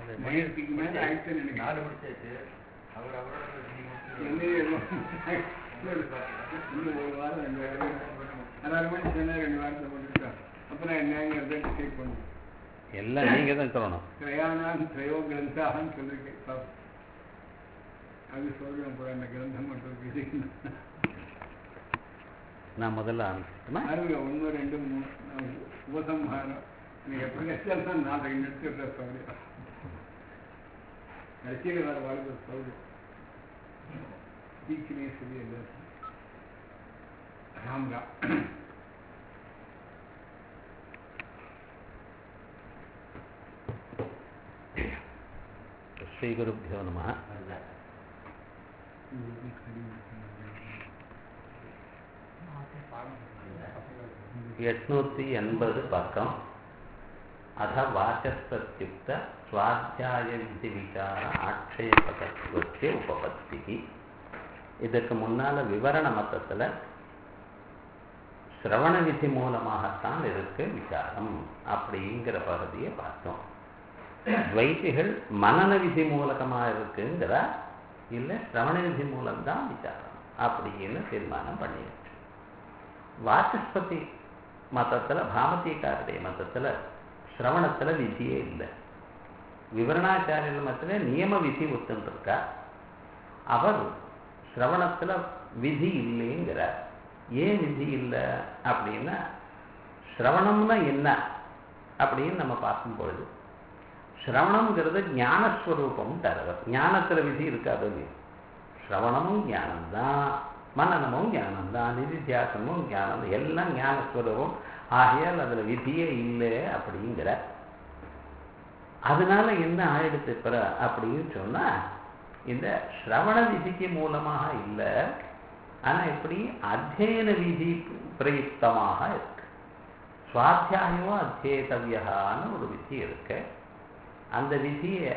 மணிக்கு மேல ஆயிடுச்சுன்னு நினைக்கிறேன் நாலு முடிச்சாச்சு அவர் அவரோட நீ முடிச்சு- இன்னும் இன்னும் ஒரு வாரம் ரெண்டு வாரம் அதாவது மணி சொன்னா ரெண்டு வாரத்தை போட்டுட்டோம் அப்புறம் என்னங்கிறத டிசைட் பண்ணுவோம் எல்லாம் நீங்க தான் சொல்லணும் திரையானான் திரையோ கிரந்தான்னு சொல்லியிருக்கேன் பாப்போம். அது சொல்றேன் போல அந்த கிரந்தம் மட்டும் விஜய் நான் முதல்ல ஆரம்பிச்சுட்டுமா பாருங்க ஒன்று ரெண்டு மூணு நாலு. உபசம்ஹாரம் எனக்கு எப்படி வச்சாலும் நாலு நிறுத்திடுற சௌரியம் கடைசியில் வர வாழ்க்கை சௌரியம் டீச்சினே சொல்லி எல்லாத்தையும் ராம் ராம் ஸ்ரீகுருப்பியோ நம எட்நூத்தி எண்பது பக்கம் அத வாச்சஸ்தியுக்த சுவாத்தியாய விதி விசார ஆட்சேபகத்துவத்திய உபபத்தி இதுக்கு முன்னால விவரண மத்தத்துல சிரவண விதி மூலமாகத்தான் இருக்கு விசாரம் அப்படிங்கிற பகுதியை பார்த்தோம் துவைத்திகள் மனன விதி மூலகமா இருக்குங்கிறா இல்லை சிரவண விதி மூலம்தான் விசாரம் அப்படின்னு தீர்மானம் பண்ணியாச்சு வாசஸ்பதி மதத்துல பாமதிக்காருடைய மதத்துல சிரவணத்துல விதியே இல்லை விவரணாச்சாரியர் மதத்துல நியம விதி ஒத்துருக்கா அவர் சிரவணத்துல விதி இல்லைங்கிறார் ஏன் விதி இல்லை அப்படின்னா சிரவணம்னா என்ன அப்படின்னு நம்ம பார்க்கும் பொழுது சிரவணம்ங்கிறது ஞானஸ்வரூபம் தரவர் ஞானத்துல விதி இருக்காது இல்லையா சிரவணமும் ஞானம்தான் மனநமும் ஞானம்தான் நிதித்தியாசமும் ஞானம் எல்லாம் ஞானஸ்வரூபம் ஆகையால் அதுல விதியே இல்லை அப்படிங்கிற அதனால என்ன ஆயிடுத்து பிற அப்படின்னு சொன்னா இந்த சிரவண விதிக்கு மூலமாக இல்லை ஆனா எப்படி அத்தியன விதி பிரயுக்தமாக இருக்கு சுவாத்தியாயோ அத்தியேதவியகான்னு ஒரு விதி இருக்கு அந்த விதியை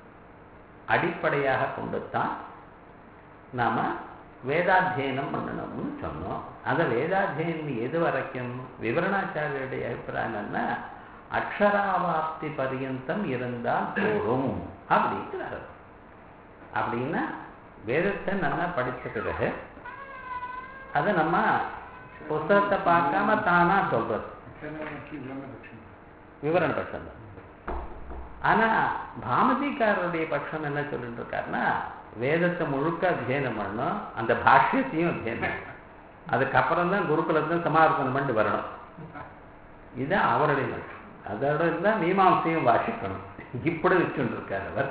அடிப்படையாக கொண்டுத்தான் நாம வேதாத்தியனம் பண்ணணும்னு சொன்னோம் அந்த வேதாத்தியனம் எது வரைக்கும் விவரணாச்சாரியருடைய அபிப்பிராயம் என்ன அக்ஷராவாப்தி பரியந்தம் இருந்தால் போதும் அப்படிங்கிறார் அப்படின்னா வேதத்தை நல்லா படித்த பிறகு அதை நம்ம புஸ்தகத்தை பார்க்காம தானா சொல்றது சரணாகதி பிரம்மதட்சணம் விவரண பட்சம் தான் ஆனா பாமதிக்காரருடைய பட்சம் என்ன சொல்லிட்டு இருக்காருன்னா வேதத்தை முழுக்க அத்தியனம் பண்ணணும் அந்த பாஷ்யத்தையும் அத்தியனம் பண்ணணும். அதுக்கப்புறம் தான் குருகுலத்தில் சமார்த்தனம் பண்ணிட்டு வரணும் இதுதான் அவருடைய பட்சம் அதோட இருந்தால் மீமாம்சையும் வாசிக்கணும் இப்படி வச்சுட்டு இருக்கார் அவர்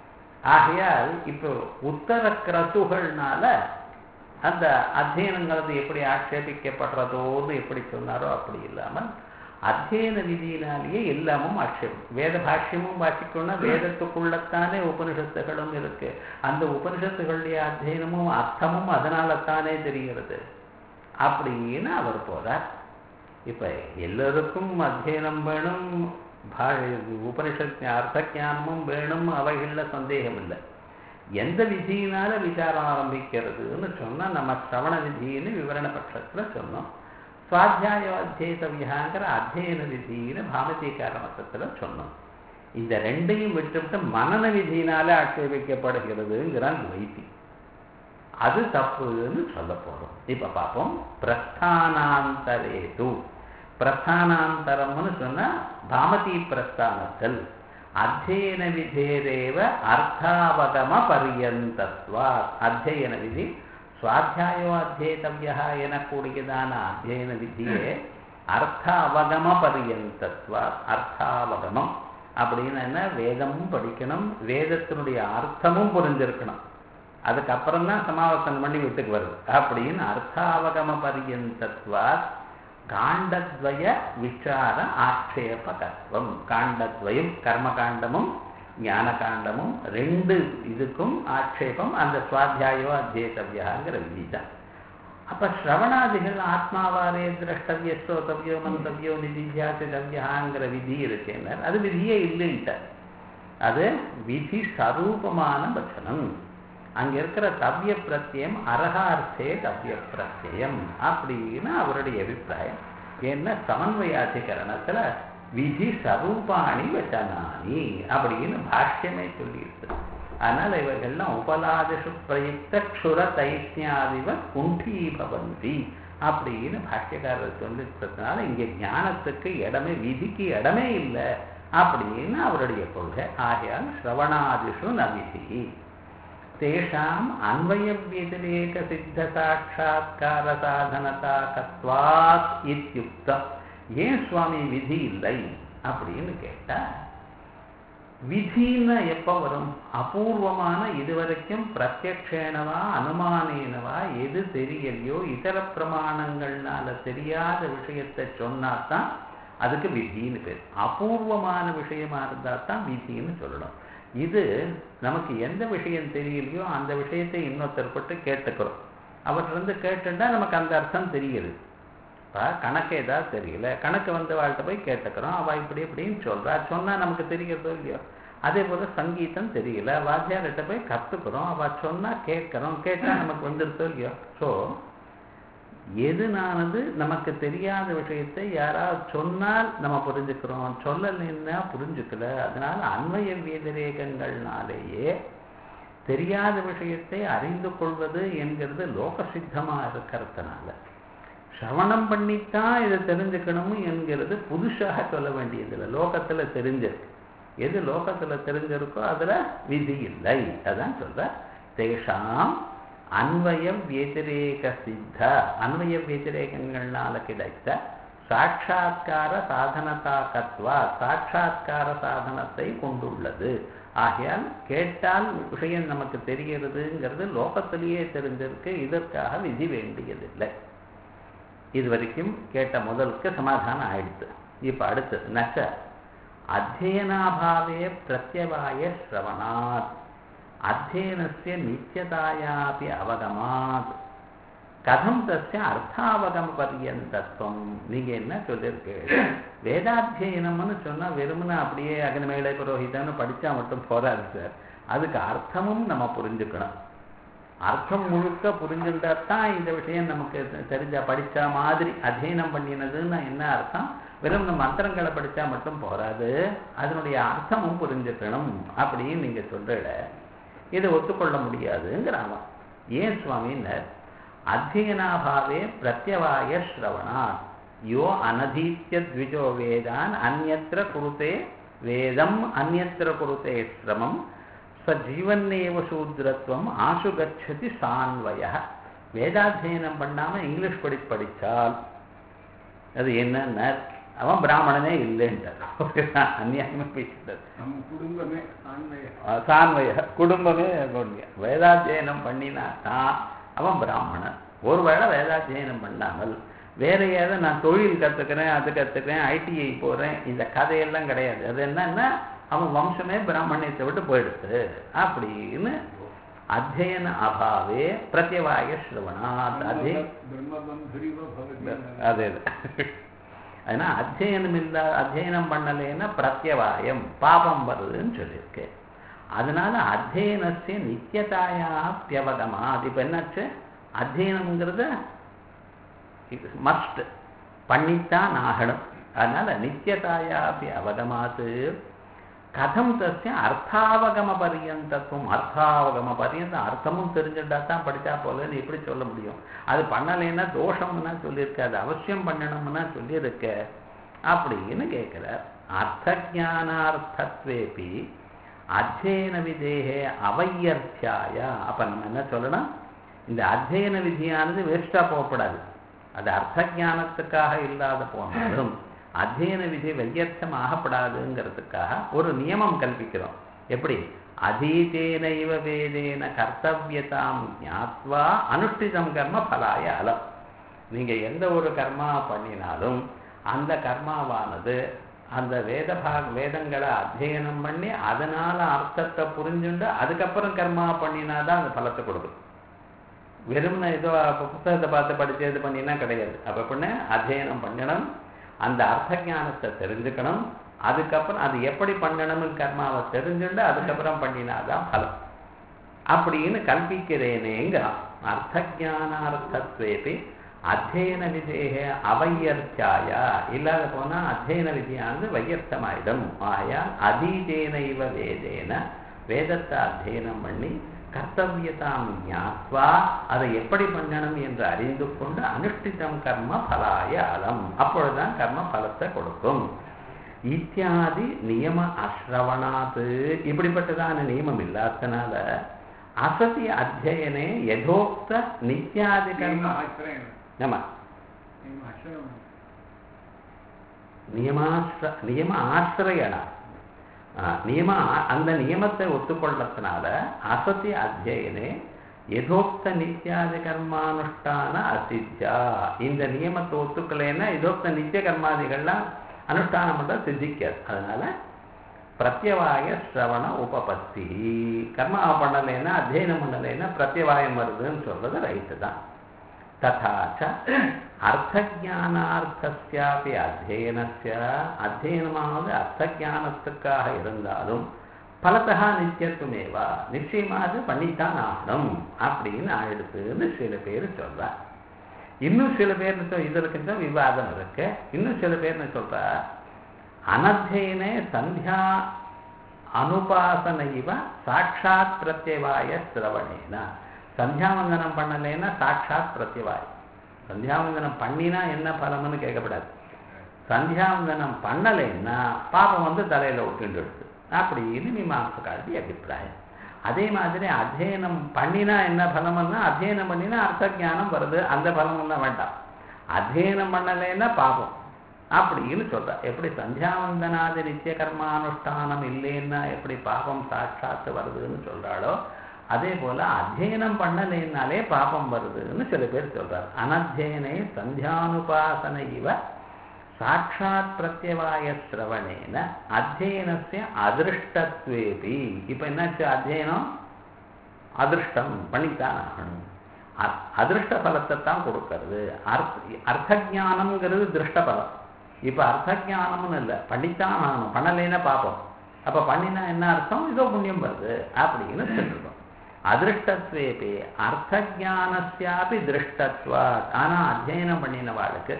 ஆகையால் இப்போ உத்தர கிரதுகள்னால அந்த அத்தியனங்கிறது எப்படி ஆட்சேபிக்கப்படுறதோன்னு எப்படி சொன்னாரோ அப்படி இல்லாமல் அத்தியன விதியினாலேயே எல்லாமும் ஆட்சேபம் வேத பாஷ்யமும் வாசிக்கணும்னா வேதத்துக்குள்ளத்தானே உபனிஷத்துகளும் இருக்கு அந்த உபனிஷத்துகளுடைய அத்தியனமும் அர்த்தமும் அதனால தானே தெரிகிறது அப்படின்னு அவர் போறார் இப்ப எல்லோருக்கும் அத்தியனம் வேணும் பா- உபனிஷத் அர்த்த ஞானமும் வேணும் அவைகள்ல சந்தேகம் இல்லை எந்த விதியினால விசாரம் ஆரம்பிக்கிறதுன்னு சொன்னா நம்ம சிரவண விதின்னு விவரண பட்சத்துல சொன்னோம் சுவாத்தியாய அத்தியேதவியாங்கிற அத்தியன விதின்னு பாமதிகார மத்தத்துல சொன்னோம் இந்த ரெண்டையும் விட்டுவிட்டு மனன விதியினால ஆட்சேபிக்கப்படுகிறதுங்கிறான் வைத்தி அது தப்புன்னு சொல்ல போறோம் இப்ப பார்ப்போம் பிரஸ்தானாந்தரேது பிரஸ்தானாந்தரம்னு சொன்னா பாமதி பிரஸ்தானத்தில் அத்தியன விதேரேவ அர்த்தாவகம பரியந்தத்வா அத்தியன விதி சுவாத்தியாயோ அத்தியேதவியா எனக்கூடியதான அத்தியன விதியே அர்த்த அவகம பரியந்தத்வா அர்த்தாவகமம் அப்படின்னு என்ன வேதமும் படிக்கணும் வேதத்தினுடைய அர்த்தமும் புரிஞ்சிருக்கணும் அதுக்கப்புறம் தான் சமாவர்த்தனம் பண்ணி வீட்டுக்கு வருது அப்படின்னு அர்த்தாவகம பரியந்தத்வா காண்டத்வய விசார ஆட்சேபகத்துவம் காண்டத்வயம் கர்மகாண்டமும் ஞான காண்டமும் ரெண்டு இதுக்கும் ஆட்சேபம் அந்த சுவாத்தியாயோ அத்தியேதவியாங்கிற விதி தான் அப்ப ஸ்ரவணாதிகள் ஆத்மாவாரே திரஷ்டவிய ஸ்ரோதவியோ மந்தவியோ நிதித்தியாசிதவியாங்கிற விதி இருக்கேன்னார் அது விதியே இல்லைன்ட்டார் அது விதி சரூபமான வச்சனம் அங்க இருக்கிற தவ்ய பிரத்யம் அரகார்த்தே தவ்ய பிரத்யம் அப்படின்னு அவருடைய அபிப்பிராயம் ஏன்னா சமன்வயாதிகரணத்துல விதி சரூபாணி வச்சனானி அப்படின்னு பாஷ்யமே சொல்லியிருக்கு அதனால இவர்கள்லாம் உபலாதிஷு பிரயுக்த க்ஷுர தைத்தியாதிவ குண்டீபவந்தி அப்படின்னு பாஷ்யக்காரர் சொல்லிட்டதுனால இங்கே ஞானத்துக்கு இடமே விதிக்கு இடமே இல்லை அப்படின்னு அவருடைய கொள்கை ஆகையால் ஸ்ரவணாதிஷு ந விதி தேஷாம் அன்வய வியதிரேக சித்த சாட்சா்கார சாதனதா கத்வாத் இத்தியுக்தம் ஏன் சுவாமி விதி இல்லை அப்படின்னு கேட்டா விதின்னு எப்போ வரும் அபூர்வமான இதுவரைக்கும் பிரத்யக்ஷேனவா அனுமானேனவா எது தெரியலையோ இதர பிரமாணங்கள்னால தெரியாத விஷயத்தை சொன்னாதான் அதுக்கு விதின்னு பேர் அபூர்வமான விஷயமா இருந்தா தான் விதின்னு சொல்லணும் இது நமக்கு எந்த விஷயம் தெரியலையோ அந்த விஷயத்தை இன்னொருத்தர் கேட்டுக்கிறோம் அவர்கிட்ட கேட்டுட்டா நமக்கு அந்த அர்த்தம் தெரியுது இப்போ கணக்கு ஏதாவது தெரியல கணக்கு வந்து வாழ்கிட்ட போய் கேட்டுக்கிறோம் அவள் இப்படி இப்படின்னு சொல்கிறா சொன்னால் நமக்கு தெரியறதோ இல்லையோ அதே போல் சங்கீதம் தெரியல வாத்தியார்கிட்ட போய் கற்றுக்குறோம் அவள் சொன்னால் கேட்குறோம் கேட்டால் நமக்கு வந்துருதோ இல்லையோ ஸோ எதுனானது நமக்கு தெரியாத விஷயத்தை யாராவது சொன்னால் நம்ம புரிஞ்சுக்கிறோம் சொல்லலைன்னா புரிஞ்சுக்கல அதனால அன்வய வியதிரேகங்கள்னாலேயே தெரியாத விஷயத்தை அறிந்து கொள்வது என்கிறது லோக சித்தமாக இருக்கிறதுனால சிரவணம் பண்ணித்தான் இதை தெரிஞ்சுக்கணும் என்கிறது புதுசாக சொல்ல வேண்டியதில்லை லோகத்தில் தெரிஞ்சிருக்கு எது லோகத்தில் தெரிஞ்சிருக்கோ அதில் விதி இல்லை அதான் சொல்ற தேஷாம் அன்வய வியதிரேக சித்த அன்வய வியதிரேகங்கள்னால கிடைத்த சாட்சா்கார சாதனதா கத்வா சாட்சா்கார சாதனத்தை கொண்டுள்ளது ஆகையால் கேட்டால் விஷயம் நமக்கு தெரிகிறதுங்கிறது லோகத்திலேயே தெரிஞ்சிருக்கு இதற்காக விதி வேண்டியதில்லை இது வரைக்கும் கேட்ட முதலுக்கு சமாதானம் ஆயிடுத்து இப்போ அடுத்தது நச்ச அத்தியனாபாவே பிரத்யவாய ஸ்ரவணாத் அத்தியனஸ்ய நித்தியதாயாபி அவகமாத் கதம் தஸ்ய அர்த்தாவகம பர்யந்தத்துவம் நீங்க என்ன சொல்லியிருக்கீங்க வேதாத்தியனம்னு சொன்னா வெறுமனே அப்படியே அக்னிமேல புரோஹிதம்னு படிச்சா மட்டும் போராது சார் அதுக்கு அர்த்தமும் நம்ம புரிஞ்சுக்கணும் அர்த்தம் முழுக்க புரிஞ்சுட்டா தான் இந்த விஷயம் நமக்கு தெரிஞ்ச படிச்ச மாதிரி அத்தியனம் பண்ணினதுன்னு என்ன அர்த்தம் வெறும் நம்ம மந்திரங்களை படிச்சா மட்டும் போராது அதனுடைய அர்த்தமும் புரிஞ்சுக்கணும் அப்படின்னு நீங்க சொல்ற இதை ஒத்துக்கொள்ள முடியாதுங்கிறாங்க ஏன் சுவாமின்னர் அத்தியனாபாவே பிரத்யவாய ஸ்ரவணா யோ அனதீத்திய த்விஜோ வேதான் அந்நத்திர குருத்தே வேதம் அந்நத்திர குருத்தே சிரமம் ச ஜீவன்னேவ சூத்ரத்துவம் ஆசு கச்சதி சான்வய வேதாத்தியனம் பண்ணாம இங்கிலீஷ் படி படித்தால் அது என்னன்னா அவன் பிராமணனே இல்லைன்ட்டார் அந்நியாயமா பேசிட்டார் நம்ம குடும்பமே ஆண்மைய சான்வய குடும்பமே வேதாத்தியனம் பண்ணினா தான் அவன் பிராமணன் ஒருவேளை வேதாத்தியனம் பண்ணாமல் வேற ஏதோ நான் தொழில் கற்றுக்கிறேன் அது கற்றுக்கிறேன் ஐடிஐ போகிறேன் இந்த கதையெல்லாம் கிடையாது அது என்னன்னா அவன் வம்சமே பிராமணியத்தை விட்டு போயிடுது அப்படின்னு அத்தியன அபாவே பிரத்யவாய ஸ்ரவணாத் அதே பிரம்மபந்துரிவ பவதி அதே அதனால் அத்தியனம் இல்லா அத்தியனம் பண்ணலைன்னா பிரத்யவாயம் பாபம் வருதுன்னு சொல்லியிருக்கு அதனால அத்தியனஸ்ய நித்தியதாயா பியவகமா அது இப்போ என்னாச்சு அத்தியனம்ங்கிறது மஸ்ட் பண்ணித்தான் ஆகணும் அதனால நித்தியதாயாபி அவகமாத்து கதம் தஸ்ய அர்த்தாவகம பரியந்தத்துவம் அர்த்தாவகம பரியந்தம் அர்த்தமும் தெரிஞ்சுட்டா தான் படித்தா போலன்னு எப்படி சொல்ல முடியும் அது பண்ணலைன்னா தோஷம்னா சொல்லியிருக்க அது அவசியம் பண்ணணும்னா சொல்லியிருக்க அப்படின்னு கேட்குறார் அர்த்த ஜானார்த்தத்வேபி அத்தியன விதேகே அவையர்த்தியாய அப்போ நம்ம என்ன சொல்லணும் இந்த அத்தியன விதியானது வேஸ்ட்டாக போகக்கூடாது அது அர்த்த ஞானத்துக்காக இல்லாத போனாலும் அத்தியன விதி வையர்த்தம் ஆகப்படாதுங்கிறதுக்காக ஒரு நியமம் கல்பிக்கிறோம் எப்படி அதீதேன இவ வேதேன கர்த்தவியதாம் ஞாத்வா அனுஷ்டிதம் கர்ம பலாய அலம் நீங்க எந்த ஒரு கர்மா பண்ணினாலும் அந்த கர்மாவானது அந்த வேத பாக வேதங்களை அத்தியனம் பண்ணி அதனால அர்த்தத்தை புரிஞ்சுண்டு அதுக்கப்புறம் கர்மா பண்ணினாதான் அந்த பலத்தை கொடுக்கும் வெறும்னா ஏதோ புத்தகத்தை பார்த்து படிச்சு இது பண்ணினா கிடையாது அப்போ பண்ண அத்தியனம் பண்ணணும் அந்த அர்த்த ஞானத்தை தெரிஞ்சுக்கணும் அதுக்கப்புறம் அது எப்படி பண்ணணும்னு கர்மாவை தெரிஞ்சுண்டு அதுக்கப்புறம் பண்ணினாதான் பலம் அப்படின்னு கல்பிக்கிறேனேங்கிறான் அர்த்த ஜானார்த்தத்வேபி அத்தியன விதேக அவையர்த்தியாய இல்லாத போனா அத்தியன விதியானது வையர்த்தமாயிடும் ஆகையால் அதீதேன இவ வேதேன வேதத்தை அத்தியனம் பண்ணி கர்த்தவியதாம் ஞாத்வா அதை எப்படி பண்ணணும் என்று அறிந்து கொண்டு அனுஷ்டிதம் கர்ம பலாய அலம் அப்பொழுதுதான் கர்ம பலத்தை கொடுக்கும் இத்தியாதி நியம அஸ்ரவணாது இப்படிப்பட்டதான நியமம் இல்லாதனால அசதி அத்தியனே யதோக்த நித்யாதி கர்ம ஆசிரியம் ஆமா ஆசிரியம் நியமாஸ்ர நியம ஆசிரியன நியம அந்த நியமத்தை ஒத்துக்கொள்ளத்தினால அசதி அத்தியனே யதோக்த நித்யாதி கர்மானுஷ்டான அசித்யா இந்த நியமத்தை ஒத்துக்கலைன்னா யதோக்த நித்திய கர்மாதிகள்லாம் அனுஷ்டானம் பண்ண சித்திக்காது அதனால பிரத்யவாய சிரவண உபபத்தி கர்மா பண்ணலைன்னா அத்தியனம் பண்ணலைன்னா பிரத்யவாயம் வருதுன்னு சொல்றது ரைட்டு தான் ததாச்ச அர்த்தஜானார்த்தஸ்யாபி அத்தியனஸ்ய அத்தியனமாவது அர்த்தஜானத்துக்காக இருந்தாலும் பலத்தகா நித்தியத்துமேவா நிச்சயமா அது பண்ணித்தான் ஆகணும் அப்படின்னு ஆயிடுத்துன்னு சில பேர் சொல்றா இன்னும் சில பேர் இதற்கு தான் விவாதம் இருக்கு இன்னும் சில பேர் என்ன சொல்றா அனத்தியனே சந்தியா அனுபாசன இவ சாட்சாத் பிரத்யவாய சிரவணேன சந்தியாவந்தனம் பண்ணலைன்னா சாட்சாத் பிரத்யவாய் சந்தியாவந்தனம் பண்ணினா என்ன பலம்னு கேட்கப்படாது சந்தியாவந்தனம் பண்ணலைன்னா பாப்பம் வந்து தலையில விட்டுடுது அப்படின்னு மீமாசக்காரதி அபிப்பிராயம் அதே மாதிரி அத்தியனம் பண்ணினா என்ன பலம்னா அத்தியனம் பண்ணினா அர்த்த ஞானம் வருது அந்த பலமெல்லாம் வேண்டாம் அத்தியனம் பண்ணலைன்னா பாபம் அப்படின்னு சொல்ற எப்படி சந்தியாவந்தனாதி நித்திய கர்மானுஷ்டானம் இல்லைன்னா எப்படி பாபம் சாட்சாத்து வருதுன்னு சொல்றாளோ அதே போல அத்தியனம் பண்ணலைன்னாலே பாபம் வருதுன்னு சில பேர் சொல்றார் அனத்தியனே சந்தியானுபாசன இவ சாட்சாத் பிரத்யவாய சிரவணேன அத்தியனஸ்ய அதிருஷ்டத்வேபி இப்ப என்னாச்சு அத்தியனம் அதிருஷ்டம் பண்ணித்தான் ஆகணும் அ- அதிருஷ்ட பலத்தை தான் கொடுக்கறது அர்த்த அர்த்த ஞானம்ங்கிறது திருஷ்ட பலம் இப்ப அர்த்த ஞானம்னு இல்லை பண்ணித்தான் ஆகணும் பண்ணலைன்னா பாப்போம் அப்ப பண்ணினா என்ன அர்த்தம் இதோ புண்ணியம் வருது அப்படின்னு சொல்லிருக்கோம் அதிருஷ்டத்வேபி அர்த்த ஜானஸ்யாபி திருஷ்டத்வா ஆனா அத்தியனம் பண்ணினவாளுக்கு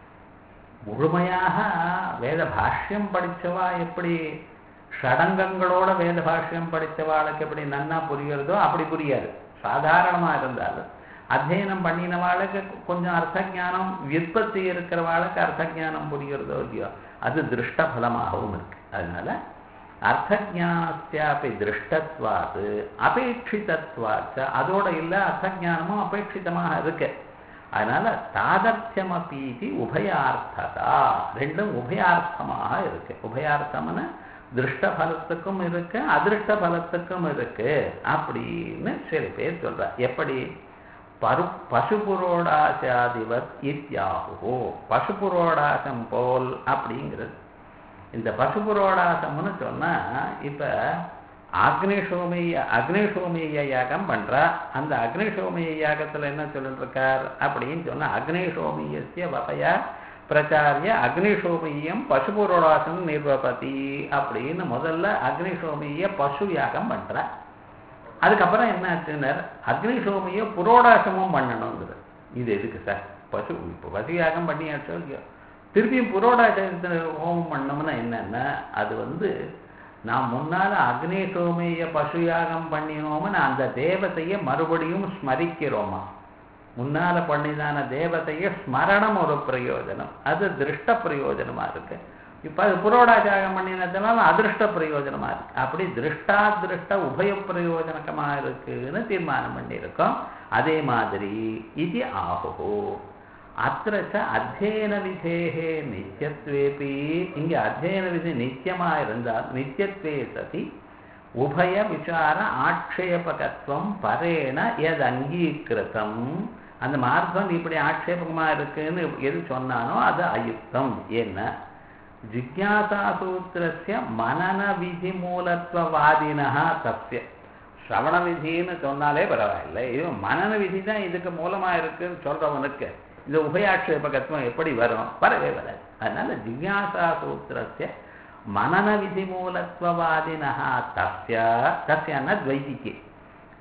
முழுமையாக வேத பாஷ்யம் படிச்சவா எப்படி ஷடங்கங்களோட வேத பாஷ்யம் படித்தவாளுக்கு எப்படி நன்னா புரிகிறதோ அப்படி புரியாது சாதாரணமா இருந்தாலும் அத்தியனம் பண்ணினவாளுக்கு கொஞ்சம் அர்த்த ஞானம் விற்பத்தி இருக்கிறவாளுக்கு அர்த்த ஞானம் புரிகிறதோ இல்லையோ அது திருஷ்ட பலமாகவும் இருக்கு அதனால அர்த்த ஞானஸ்யாபி திருஷ்டத்வாத்து அபேட்சிதத்வாச்ச அதோட இல்ல அர்த்த ஞானமும் அபேட்சிதமாக இருக்கு அதனால தாதர்த்தியமபீதி உபயார்த்ததா ரெண்டும் உபயார்த்தமாக இருக்கு உபயார்த்தம்னு திருஷ்ட பலத்துக்கும் இருக்கு அதிருஷ்ட பலத்துக்கும் இருக்கு அப்படின்னு சில பேர் சொல்ற எப்படி பரு பசுபுரோடாசாதிவத் இத்தியாகு பசுபுரோடாசம் போல் அப்படிங்கிறது இந்த பசுபுரோடாசம்னு சொன்னா இப்ப அக்னிஷோமிய அக்னிஷோமிய யாகம் பண்றா அந்த அக்னிஷோமிய யாகத்துல என்ன சொல்லிட்டு இருக்கார் அப்படின்னு சொன்னா அக்னிஷோமியசிய வகையா பிரச்சாரிய அக்னிஷோமியம் பசுபுரோடாசம் நிர்வபதி அப்படின்னு முதல்ல அக்னிஷோமிய பசு யாகம் பண்ற அதுக்கப்புறம் என்ன ஆச்சுன்னார் அக்னிஷோமிய புரோடாசமும் பண்ணணுங்கிறது இது எதுக்கு சார் பசு இப்போ பசு யாகம் பண்ணியாச்சோ இல்லையோ திருப்பியும் புரோடாசத்தை ஹோமம் பண்ணோம்னா என்னன்னா அது வந்து நாம் முன்னால அக்னிஷோமிய பசு யாகம் பண்ணினோம்னு அந்த தேவதையை மறுபடியும் ஸ்மரிக்கிறோமா முன்னால பண்ணிதான தேவதைய ஸ்மரணம் ஒரு பிரயோஜனம் அது திருஷ்ட பிரயோஜனமா இருக்கு இப்ப அது புரோடாச்சாரம் பண்ணினதுனால அதிருஷ்ட பிரயோஜனமா இருக்கு அப்படி திருஷ்டாதிருஷ்ட உபய பிரயோஜனகமா இருக்குன்னு தீர்மானம் பண்ணியிருக்கோம் அதே மாதிரி இது ஆகுகோ அத்திரச்ச அத்தியன விதேகே நித்தியத்வேபி இங்க அத்தியன விதி நித்தியமா இருந்தால் நித்தியத்வே சதி உபய விசார ஆக்ஷேபகத்துவம் பரேண எது அங்கீகிருத்தம் அந்த மார்க்கம் இப்படி ஆக்ஷேபகமா இருக்குன்னு எது சொன்னானோ அது அயுக்தம் என்ன ஜிக்யாசா சூத்திரஸ்ய மனன விதி மூலத்துவவாதினா தஸ்ய சிரவண விதின்னு சொன்னாலே பரவாயில்லை இது மனன விதி தான் இதுக்கு மூலமா இருக்குன்னு சொல்றவனுக்கு இந்த உபயாட்சேபகத்துவம் எப்படி வரும் வரவே வராது அதனால ஜிக்யாசா சூத்திரஸ்ய மனன விதி மூலத்துவவாதினா தஸ்ய தஸ்யன்னா துவைதிக்கு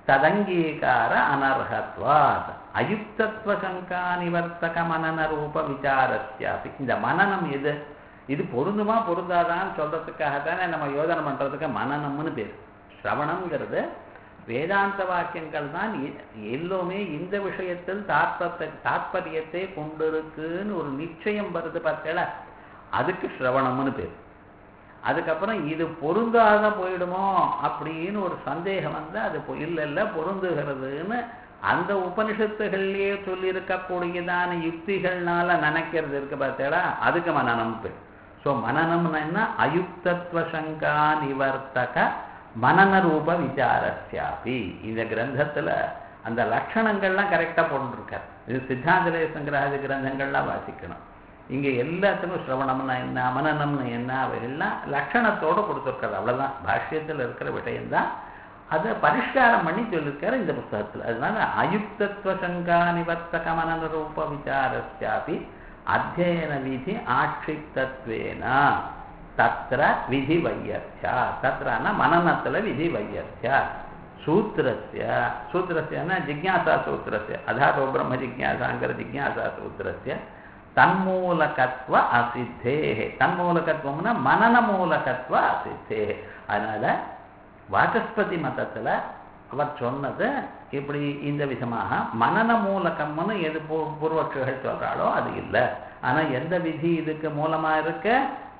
ததங்கீகார அனர்ஹத்வாத் அயுக்தத்வ சங்கா நிவர்த்தக மனன ரூப விசாரஸ்யாபி இந்த மனனம் எது இது பொருந்துமா பொருந்தாதான்னு சொல்றதுக்காக தானே நம்ம யோசனை பண்றதுக்கு மனனம்னு பேர் சிரவணம்ங்கிறது வேதாந்த வாக்கியங்கள் தான் எ- எல்லோருமே இந்த விஷயத்தில் தாற்பத்தை தாற்பயத்தை கொண்டிருக்குன்னு ஒரு நிச்சயம் வருது பார்த்தீங்களா அதுக்கு சிரவணம்னு பேர் அதுக்கப்புறம் இது பொருந்தாத போயிடுமோ அப்படின்னு ஒரு சந்தேகம் வந்து அது பொ- இல்ல இல்ல பொருந்துகிறதுன்னு அந்த உபனிஷத்துகள்லயே சொல்லி இருக்கக்கூடியதான யுக்திகள்னால நினைக்கிறது இருக்கு பார்த்தேடா அதுக்கு மனநம் பேர் ஸோ மனநம்னா என்ன அயுக்தத்வ சங்கா நிவர்த்தக மனன ரூப விசாரஸ்யாபி இந்த கிரந்தத்துல அந்த லட்சணங்கள்லாம் கரெக்டா போட்டுருக்கார் இது சித்தாந்தலேய சங்கிரகாதி கிரந்தங்கள்லாம் வாசிக்கணும் இங்க எல்லாத்துக்கும் சிரவணம்னா என்ன மனநம்னு என்ன அவைகள்லாம் லட்சணத்தோட கொடுத்துருக்காரு அவ்வளவுதான் பாஷ்யத்தில் இருக்கிற விஷயம்தான் அதை பரிஷ்காரம் பண்ணி சொல்லியிருக்காரு இந்த புஸ்தகத்தில் அதனால அயுக்தத்துவ சங்கா நிவர்த்தக மனன ரூப விசாரஸ்யாபி அத்தியன விதி ஆட்சித்தத்வேன தத்திர விதி வையர்த்தியா தத்திரனா மனநத்துல விதி வையர்த்தியா சூத்திரஸ்ய சூத்திரஸ்யன்னா ஜிக்ஞாசா சூத்திரஸ்ய அதாதோ பிரம்ம ஜிக்ஞாசாங்கிற ஜிக்ஞாசா சூத்திரஸ்ய தன்மூலகத்வ அசித்தே தன்மூலகத்துவம்னா மனன மூலகத்வ அசித்தே அதனால வாசஸ்பதி மதத்துல அவர் சொன்னது இப்படி இந்த விதமாக மனன மூலகம்னு எது பூ- பூர்வக்ஷர்கள் சொல்றாளோ அது இல்லை ஆனா எந்த விதி இதுக்கு மூலமா இருக்க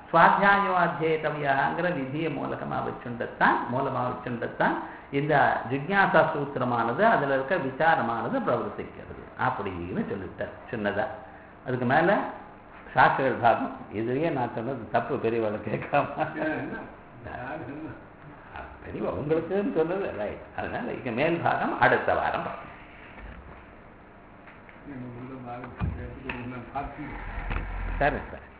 சுவாத்தியாயோத்தியேதவியாங்கிற விதியை மூலகமா வச்சுண்டத்தான் மூலமா வச்சுண்டத்தான் இந்த ஜிக்ஞாசா சூத்திரமானது அதுல இருக்க விசாரமானது பிரவர்த்திக்கிறது அப்படின்னு சொல்லிட்டார் சின்னதா அதுக்கு மேல சாஸ்திரங்கள் பாகம் இதுலயே நான் சொன்னது தப்பு பெரியவளை கேட்காம என்ன? யாரு என்ன? பெரியவா உங்களுக்குன்னு சொன்னது ரைட் அதனால இங்க மேல் பாகம் அடுத்த வாரம் பார்ப்போம். நீங்க உள்ள பாருங்க. கேட்டுட்டு நான் பார்த்து சரி சரி